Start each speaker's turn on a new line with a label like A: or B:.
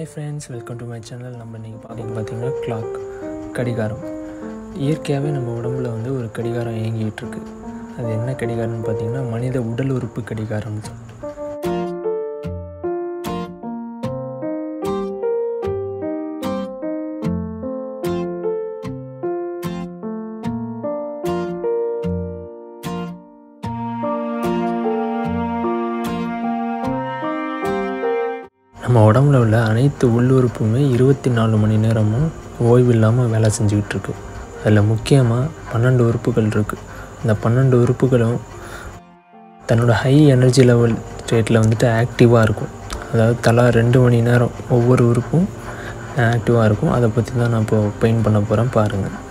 A: hi friends welcome to my channel நம்ம இன்றைக்கி பார்த்திங்க பார்த்தீங்கன்னா கிளாக் கடிகாரம் இயற்கையாகவே நம்ம உடம்புல வந்து ஒரு கடிகாரம் இயங்கிட்டு இருக்கு அது என்ன கடிகாரம்னு பார்த்தீங்கன்னா மனித உடல் உறுப்பு கடிகாரம்னு சொல்லிட்டு நம்ம உடம்புல உள்ள அனைத்து உள்ளுறுப்புமே இருபத்தி நாலு மணி நேரமும் ஓய்வு இல்லாமல் வேலை செஞ்சுக்கிட்டு இருக்கு அதில் முக்கியமாக பன்னெண்டு உறுப்புகள் இருக்குது இந்த பன்னெண்டு உறுப்புகளும் தன்னோட ஹை எனர்ஜி லெவல் ஸ்டேட்டில் வந்துட்டு ஆக்டிவாக இருக்கும் அதாவது தலா ரெண்டு மணி நேரம் ஒவ்வொரு உறுப்பும் ஆக்டிவாக இருக்கும் அதை பற்றி தான் நான் இப்போ பெயிண்ட் பண்ண போகிறேன் பாருங்கள்